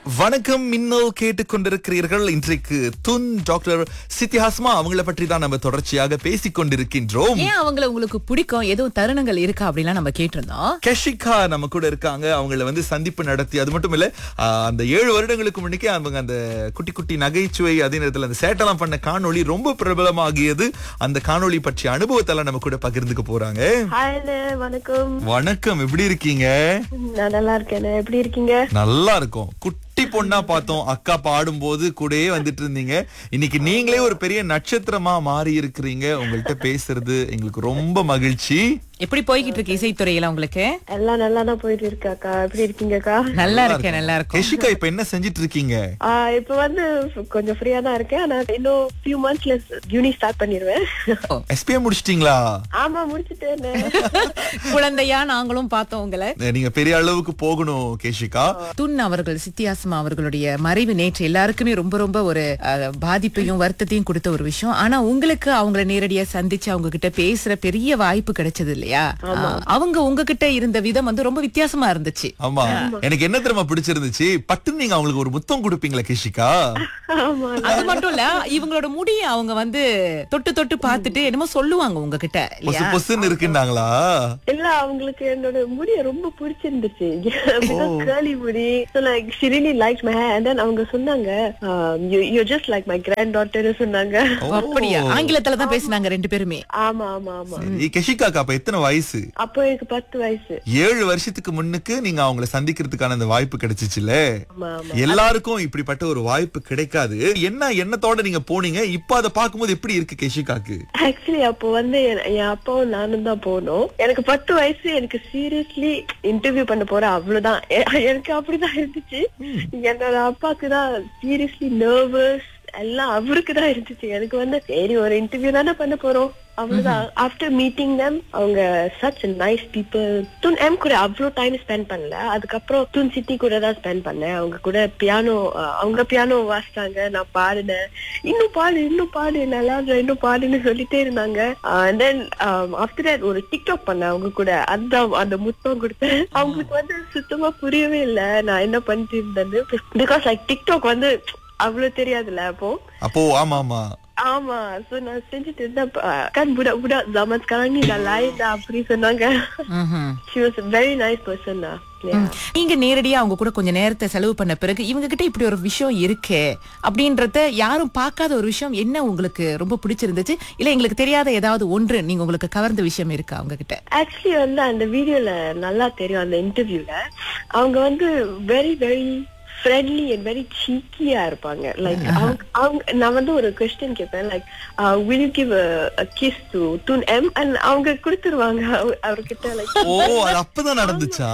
வணக்கம் மின்னல் கேட்டுக்கொண்டிருக்கிறீர்கள் இன்றைக்கு துன் டாக்டர் சித்திஹாஸ்மா அவங்கள பற்றி தான் நம்ம தொடர்ச்சியாக பேசிக் கொண்டிருக்கின்றோம் ஏன் அவங்கள உங்களுக்கு பிடிக்கும் எதுவும் தருணங்கள் இருக்கா அப்படிலாம் நம்ம கேட்டிருந்தோம் கஷிகா நம்ம கூட இருக்காங்க அவங்கள வந்து சந்திப்பு நடத்தி அது மட்டும் இல்ல ஆஹ், அந்த ஏழு வருடங்களுக்கு முன்னுக்கே அவங்க அந்த குட்டி குட்டி நகைச்சுவை அதே நேரத்தில் அந்த சேட்டெல்லாம் பண்ண காணொளி ரொம்ப பிரபலமாகியது அந்த காணொளி பற்றிய அனுபவத்தெல்லாம் நம்ம கூட பகிர்ந்துக்க போறாங்க ஹாய்ண்ணே வணக்கம் வணக்கம் எப்படி இருக்கீங்க நான் நல்லா இருக்கேன் எப்படி இருக்கீங்க நல்லா இருக்கும் குட்டி பொண்ணா பார்த்தோம் அக்கா பாடும்போது கூடயே வந்துட்டு இருந்தீங்க இன்னைக்கு நீங்களே ஒரு பெரிய நட்சத்திரமா மாறி இருக்கிறீங்க உங்கள்கிட்ட பேசுறது எங்களுக்கு ரொம்ப மகிழ்ச்சி எப்படி போய்கிட்டு இருக்கு இசைத்துறையில உங்களுக்கு எல்லாம் நல்லா தான் போயிட்டு இருக்கு அக்கா எப்படி இருக்கீங்கக்கா நல்லா இருக்கேன் நல்லா இருக்கும் கெஷிகா இப்ப என்ன செஞ்சிட்டு இருக்கீங்க ஆஹ் இப்ப வந்து கொஞ்சம் ஃப்ரீயா தான் இருக்கேன் ஆனா இன்னும் ஃபியூ மந்த்ஸ்ல யூனி ஸ்டார்ட் பண்ணிடுவேன் எஸ்பிஏ முடிச்சிட்டீங்களா ஆமா முடிச்சிட்டேன் குழந்தையா நாங்களும் பார்த்தோம் உங்களை நீங்க பெரிய அளவுக்கு போகணும் கேஷிகா துன் அவர்கள் சித்தியாசமா அவர்களுடைய மறைவு நேற்று எல்லாருக்குமே ரொம்ப ரொம்ப ஒரு அஹ், பாதிப்பையும் வருத்தத்தையும் கொடுத்த ஒரு விஷயம் ஆனா உங்களுக்கு அவங்கள நேரடியா சந்திச்சு அவங்க கிட்ட பேசுற பெரிய வாய்ப்பு கிடைச்சது இல்லையா அஹ், அவங்க உங்ககிட்ட இருந்த விதம் வந்து ரொம்ப வித்தியாசமா இருந்துச்சு ஆமா எனக்கு என்ன தெரியுமா பிடிச்சிருந்துச்சு பட்டுன்னு நீங்க அவங்களுக்கு ஒரு முத்தம் கொடுப்பீங்களா கேஷிகா ஆமா அது மட்டும் இல்ல இவங்களோட முடிய அவங்க வந்து தொட்டு தொட்டு பார்த்துட்டு என்னமோ சொல்லுவாங்க உங்ககிட்ட பொசு இல்லையா பொசுன்னு இருக்குன்னாங்களா இல்ல அவங்களுக்கு என்னோட முடிய ரொம்ப பிடிச்சிருந்துச்சு கேர்லி முடி so like she really liked my hair and then அவங்க சொன்னாங்க um, you you're just like my granddaughter சொன்னாங்க ஓ, அப்படியா ஆங்கிலத்துல தான் பேசினாங்க ரெண்டு பேருமே ஆமா ஆமா ஆமா சரி, கெஷிகாக்கு அப்ப எத்தனை வயசு அப்போ எனக்கு பத்து வயசு ஏழு வருஷத்துக்கு முன்னுக்கு நீங்க அவங்கள சந்திக்கிறதுக்கான அந்த வாய்ப்பு கிடைச்சிச்சுல ஆமா ஆமா எல்லாருக்கும் இப்படிப்பட்ட ஒரு வாய்ப்பு கிடைக்காது என்ன எண்ணத்தோட நீங்க போனீங்க இப்ப அதை பார்க்கும்போது எப்படி இருக்கு கெஷிகாக்கு ஆக்சுவலி அப்போ வந்து என் என் அப்பாவும் நானும் தான் போனோம் எனக்கு பத்து வயசு எனக்கு சீரியஸ்லி இன்டர்வியூ பண்ண போறேன் அவ்வளவுதான் எ- எனக்கு அப்படிதான் இருந்துச்சு என்னோட அப்பாக்கு தான் சீரியஸ்லி நர்வஸ் எல்லாம் அவருக்கு தான் இருந்துச்சு எனக்கு வந்து சரி ஒரு இன்டர்வியூ தானே பண்ண போறோம் அவ்வளவுதான் ஆஃப்டர் மீட்டிங் தம் அவங்க such nice people them கூட அவ்வளோ டைம் ஸ்பெண்ட் பண்ணல அதுக்கப்புறம் துன் சிட்டி கூட தான் ஸ்பெண்ட் பண்ணேன் அவங்க கூட பியானோ அவங்க பியானோ வாசிச்சாங்க நான் பாடினேன் இன்னும் பாடு இன்னும் பாடு நல்லா இருக்கு, இன்னும் பாடுன்னு சொல்லிட்டே இருந்தாங்க அண்ட் தென் ஆஃப்டர் தட் ஒரு டிக்டாக் பண்ணேன் அவங்க கூட அந்த அந்த முத்தம் கொடுத்தேன் அவங்களுக்கு வந்து சுத்தமா புரியவே இல்லை நான் என்ன பண்ணிட்டு இருந்தேன்னு பிகாஸ் லைக் டிக்டாக் வந்து அவ்வளவு தெரியாதுல்ல அப்போ அப்போ ஆமா ஆமா ஆமா சோ நான் செஞ்சுட்டு இருந்தேன் அஹ், kan budak-budak zaman sekarang ni dah lain dah அப்படி சொன்னாங்க ம்ஹும். she was a very nice person lah yeah. நீங்க நேரடியா அவங்க கூட கொஞ்சம் நேரத்தை செலவு பண்ண பிறகு இவங்க கிட்ட இப்படி ஒரு விஷயம் இருக்கே அப்படின்றத யாரும் பார்க்காத ஒரு விஷயம் என்ன உங்களுக்கு ரொம்ப பிடிச்சிருந்துச்சு இல்ல எங்களுக்கு தெரியாத ஏதாவது ஒன்று நீங்க உங்களுக்கு கவர்ந்த விஷயம் இருக்கா அவங்க கிட்ட ஆக்சுவலி வந்து அந்த வீடியோல நல்லா தெரியும் அந்த இன்டர்வியூல அவங்க வந்து very very friendly and very சீக்கியா இருப்பாங்க லைக் அவங்க அவங்க நான் வந்து ஒரு கொஸ்டின் கேட்பேன் like will you give kiss to them and அவங்க கொடுத்துருவாங்க அவ- அவர்கிட்ட லைக் ஓ அது அப்பதான் நடந்துச்சா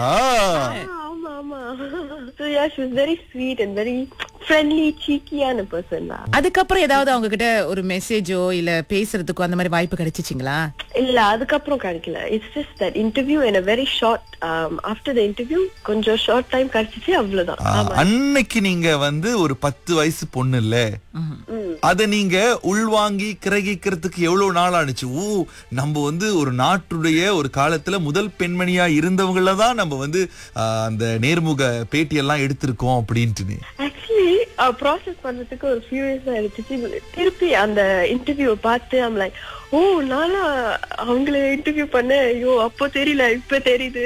ஆமா ஆமா so yeah she was very sweet and very friendly சீக்கியான பர்சன் தான் அதுக்கப்புறம் ஏதாவது அவங்க கிட்ட ஒரு மெசேஜோ இல்ல பேசுறதுக்கோ அந்த மாதிரி வாய்ப்பு கிடைச்சிச்சிங்களா இல்ல அதுக்கப்புறம் கிடைக்கல it's just that interview in a very short um, after the interview கொஞ்சம் ஷார்ட் டைம் கிடைச்சிச்சு அவ்வளவுதான் ஆ, அன்னைக்கு நீங்க வந்து ஒரு பத்து வயசு பொண்ணு இல்ல அத நீங்க உள்வாங்கி கிரகிக்கிறதுக்கு எவ்வளவு நாள் ஆனிச்சு ஓ நம்ம வந்து ஒரு நாட்டுடைய ஒரு காலத்துல முதல் பெண்மணியா இருந்தவங்கள தான் நம்ம வந்து ஆ, அந்த நேர்முக பேட்டி எல்லாம் எடுத்திருக்கோம் அப்படின்ட்டு ஆக்சுவலி ப்ராசஸ் பண்றதுக்கு ஒரு ஃபியூ இயர்ஸ் ஆயிடுச்சு திருப்பி அந்த இன்டர்வியூ பார்த்து ஐம் லைக் ஓ நானா அவங்கள இன்டர்வியூ பண்ணேன் ஐயோ அப்போ தெரியல இப்ப தெரியுது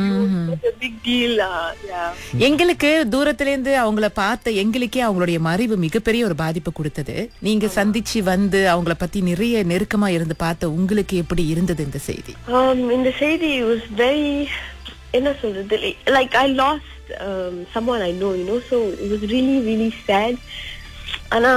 பிக் டீல் எங்களுக்கு தூரத்துல இருந்து அவங்கள பார்த்த எங்களுக்கே அவங்களுடைய மறைவு மிகப்பெரிய ஒரு பாதிப்பு கொடுத்தது நீங்க சந்திச்சு வந்து அவங்கள பத்தி நிறைய நெருக்கமா இருந்து பார்த்த உங்களுக்கு எப்படி இருந்தது இந்த செய்தி இந்த செய்தி வாஸ் வெரி என்ன சொல்றது like I lost someone I know you know so it was really really sad ஆனா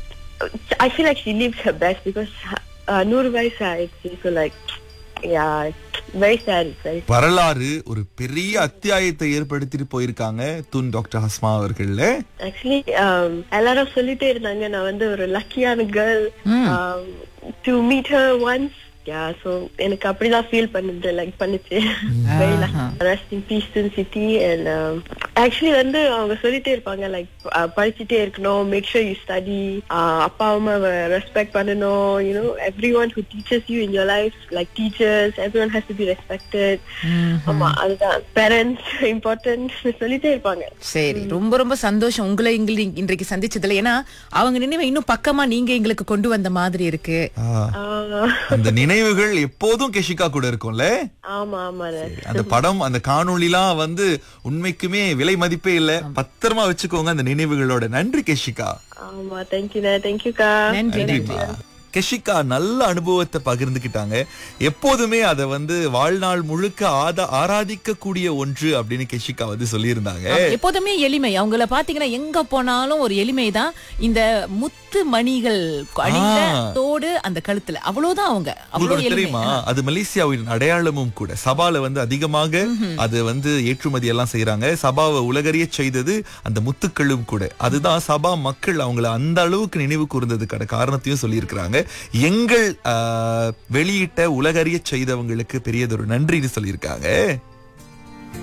I feel like she lived her best because uh, நூறு வயசு ஆயிடுச்சு so like yeah very sad it's very வரலாறு ஒரு பெரிய அத்தியாயத்தை ஏற்படுத்திட்டு போயிருக்காங்க துன் டாக்டர் ஹஸ்மா அவர்கள்ல ஆக்சுவலி எல்லாரும் சொல்லிட்டே இருந்தாங்க நான் வந்து ஒரு லக்கியான girl to meet her once yeah so எனக்கு அப்படிதான் ஃபீல் பண்ணுது லைக் பண்ணுச்சு very rest in peace city and actually வந்து அவங்க சொல்லிட்டே இருப்பாங்க லைக் படிச்சுட்டே இருக்கணும் மேக் ஷூர் யூ ஸ்டடி அப்பா அம்மாவை ரெஸ்பெக்ட் பண்ணணும் you know everyone who teachers you in your life like teachers everyone has to be respected ஆமா அதுதான் பேரண்ட்ஸ் இம்பார்ட்டன்ட் சொல்லிட்டே இருப்பாங்க சரி ரொம்ப ரொம்ப சந்தோஷம் உங்களை எங்களுக்கு இன்றைக்கு சந்திச்சதுல ஏன்னா அவங்க நினைவை இன்னும் பக்கமா நீங்க எங்களுக்கு கொண்டு வந்த மாதிரி இருக்கு ஆ, ஆஹ் அந்த நினைவுகள் எப்போதும் கெஷிகா கூட இருக்கும்ல ஆமா ஆமா அந்த படம் அந்த காணொளிலாம் வந்து உண்மைக்குமே விலை மதிப்பே இல்ல பத்திரமா வச்சுக்கோங்க அந்த நினைவுகளோட நன்றி கெஷிகா ஆமா தேங்க்யூண்ணா தேங்க்யூக்கா நன்றி நன்றி நன்றிமா கெஷிகா நல்ல அனுபவத்தை பகிர்ந்துக்கிட்டாங்க எப்போதுமே அதை வந்து வாழ்நாள் முழுக்க ஆதா ஆராதிக்க கூடிய ஒன்று அப்படின்னு கெஷிகா வந்து சொல்லியிருந்தாங்க எப்போதுமே எளிமை அவங்கள பாத்தீங்கன்னா எங்க போனாலும் ஒரு எளிமை தான் இந்த முத்து மணிகள் அணிந்த ஆ. தோடு அந்த கழுத்துல அவ்வளவுதான் அவங்க உங்களுக்கு அவ்வளவு ஒண்ணு எளிமை தெரியுமா அது மலேசியாவின் அடையாளமும் கூட சபால வந்து அதிகமாக அது வந்து ஏற்றுமதி எல்லாம் செய்யறாங்க சபாவை உலகறிய செய்தது அந்த முத்துக்களும் கூட அதுதான் சபா மக்கள் அவங்கள அந்த அளவுக்கு நினைவு கூர்ந்ததுக்கான காரணத்தையும் சொல்லியிருக்கிறாங்க எங்கள் ஆஹ், வெளியிட்ட உலகறிய செய்தவங்களுக்கு பெரியதொரு நன்றின்னு சொல்லியிருக்காங்க